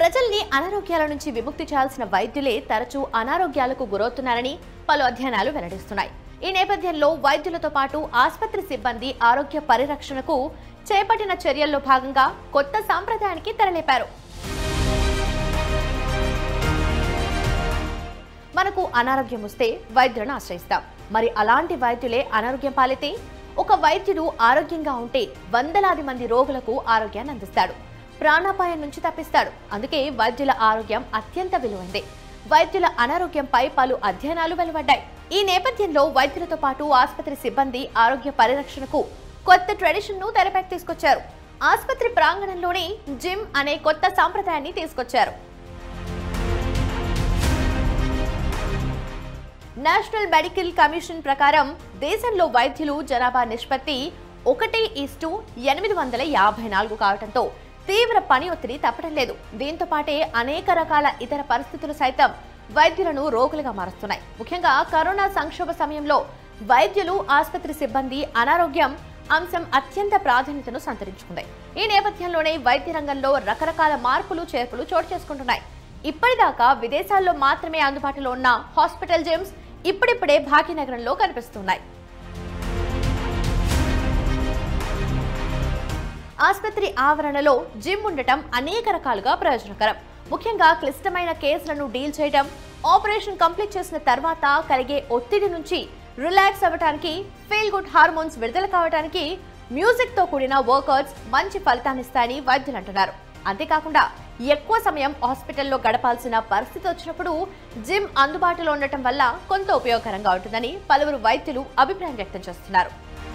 ప్రజల్ని అనారోగ్యాల నుంచి విముక్తి చేయాల్సిన వైద్యులే తరచూ అనారోగ్యాలకు గురవుతున్నారని పలు అధ్యయనాలు వెల్లడిస్తున్నాయి ఈ నేపథ్యంలో వైద్యులతో పాటు ఆసుపత్రి సిబ్బంది ఆరోగ్య పరిరక్షణకు చేపట్టిన చర్యల్లో భాగంగా కొత్త సాంప్రదాయానికి తెరలేపారు మనకు అనారోగ్యం వస్తే వైద్యులను ఆశ్రయిస్తాం మరి అలాంటి వైద్యులే అనారోగ్యం పాలితే ఒక వైద్యుడు ఆరోగ్యంగా ఉంటే వందలాది మంది రోగులకు ఆరోగ్యాన్ని అందిస్తాడు ప్రాణాపాయం నుంచి తప్పిస్తాడు అందుకే వైద్యుల ఆరోగ్యం అత్యంత విలువైంది వైద్యుల అనారోగ్యంపై పలు అధ్యయనాలు వెలువడ్డాయి ఈ నేపథ్యంలో వైద్యులతో పాటు ఆసుపత్రి సిబ్బంది ఆరోగ్య పరిరక్షణకు కొత్త ట్రెడిషన్ ను తెరపైకి తీసుకొచ్చారు ఆసుపత్రి ప్రాంగణంలోనే జిమ్ అనే కొత్త సాంప్రదాయాన్ని తీసుకొచ్చారు నేషనల్ మెడికల్ కమిషన్ ప్రకారం దేశంలో వైద్యులు జనాభా నిష్పత్తి ఒకటి ఈస్టు ఎనిమిది వందల యాభై నాలుగు కావడంతో తీవ్ర పని ఒత్తిడి తప్పడం లేదు దీంతో పాటే అనేక రకాల ఇతర పరిస్థితులు సైతం వైద్యులను రోగులుగా మారుస్తున్నాయి ముఖ్యంగా కరోనా సంక్షోభ సమయంలో వైద్యులు ఆసుపత్రి సిబ్బంది అనారోగ్యం అంశం అత్యంత ప్రాధాన్యతను సంతరించుకుంది ఈ నేపథ్యంలోనే వైద్య రంగంలో రకరకాల మార్పులు చేర్పులు చోటు చేసుకుంటున్నాయి ఇప్పటిదాకా విదేశాల్లో మాత్రమే అందుబాటులో ఉన్న హాస్పిటల్ జిమ్స్ ఇప్పుడిప్పుడే భాగ్యనగరంలో కనిపిస్తున్నాయి ఆసుపత్రి ఆవరణలో జిమ్ ఉండటం అనేక రకాలుగా ప్రయోజనకరం ముఖ్యంగా క్లిష్టమైన కేసులను డీల్ చేయడం ఆపరేషన్ కంప్లీట్ చేసిన తర్వాత కలిగే ఒత్తిడి నుంచి రిలాక్స్ అవ్వడానికి ఫీల్ గుడ్ హార్మోన్స్ విడుదల కావడానికి మ్యూజిక్ తో కూడిన వర్కౌట్స్ మంచి ఫలితాన్ని ఇస్తాయని వైద్యులు అంటున్నారు అంతేకాకుండా ఎక్కువ సమయం హాస్పిటల్లో గడపాల్సిన పరిస్థితి వచ్చినప్పుడు జిమ్ అందుబాటులో ఉండటం వల్ల కొంత ఉపయోగకరంగా ఉంటుందని పలువురు వైద్యులు అభిప్రాయం వ్యక్తం చేస్తున్నారు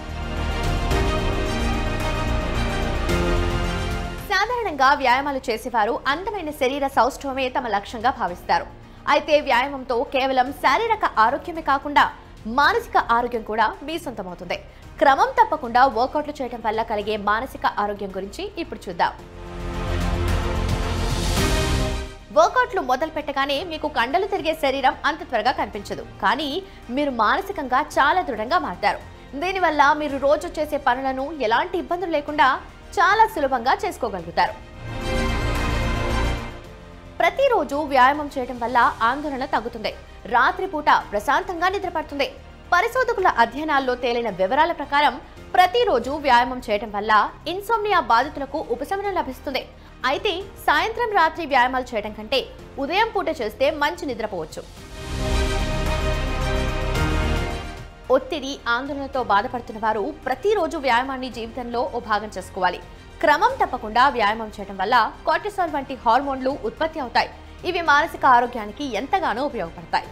సాధారణంగా వ్యాయామాలు చేసేవారు అందమైన శరీర సౌష్ఠవమే తమ లక్ష్యంగా భావిస్తారు అయితే వ్యాయామంతో కేవలం శారీరక ఆరోగ్యమే కాకుండా మానసిక ఆరోగ్యం కూడా మీ సొంతమవుతుంది క్రమం తప్పకుండా వర్కౌట్లు చేయడం వల్ల కలిగే మానసిక ఆరోగ్యం గురించి ఇప్పుడు చూద్దాం వర్కౌట్లు మొదలు పెట్టగానే మీకు కండలు తిరిగే శరీరం అంత త్వరగా కనిపించదు కానీ మీరు మానసికంగా చాలా దృఢంగా మారుతారు దీనివల్ల మీరు రోజు చేసే పనులను ఎలాంటి ఇబ్బందులు లేకుండా చాలా సులభంగా చేసుకోగలుగుతారు ప్రతిరోజు వ్యాయామం చేయడం వల్ల ఆందోళన తగ్గుతుంది రాత్రిపూట ప్రశాంతంగా నిద్రపడుతుంది పరిశోధకుల అధ్యయనాల్లో తేలిన వివరాల ప్రకారం ప్రతిరోజు వ్యాయామం చేయడం వల్ల ఇన్సోమ్నియా బాధితులకు ఉపశమనం లభిస్తుంది అయితే సాయంత్రం రాత్రి వ్యాయామాలు చేయడం కంటే ఉదయం పూట చేస్తే మంచి నిద్రపోవచ్చు ఒత్తిడి ఆందోళనతో బాధపడుతున్న వారు ప్రతిరోజు వ్యాయామాన్ని జీవితంలో ఓ భాగం చేసుకోవాలి క్రమం తప్పకుండా వ్యాయామం చేయడం వల్ల కార్టిసాల్ వంటి హార్మోన్లు ఉత్పత్తి అవుతాయి ఇవి మానసిక ఆరోగ్యానికి ఎంతగానో ఉపయోగపడతాయి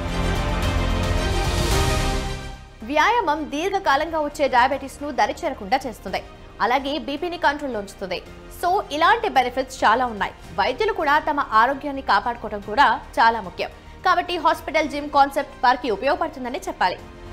వ్యాయామం దీర్ఘకాలంగా వచ్చే డయాబెటీస్ ను దరిచేరకుండా చేస్తుంది అలాగే బీపీని కంట్రోల్లో ఉంచుతుంది సో ఇలాంటి బెనిఫిట్స్ చాలా ఉన్నాయి వైద్యులు కూడా తమ ఆరోగ్యాన్ని కాపాడుకోవడం కూడా చాలా ముఖ్యం కాబట్టి హాస్పిటల్ జిమ్ కాన్సెప్ట్ వారికి ఉపయోగపడుతుందని చెప్పాలి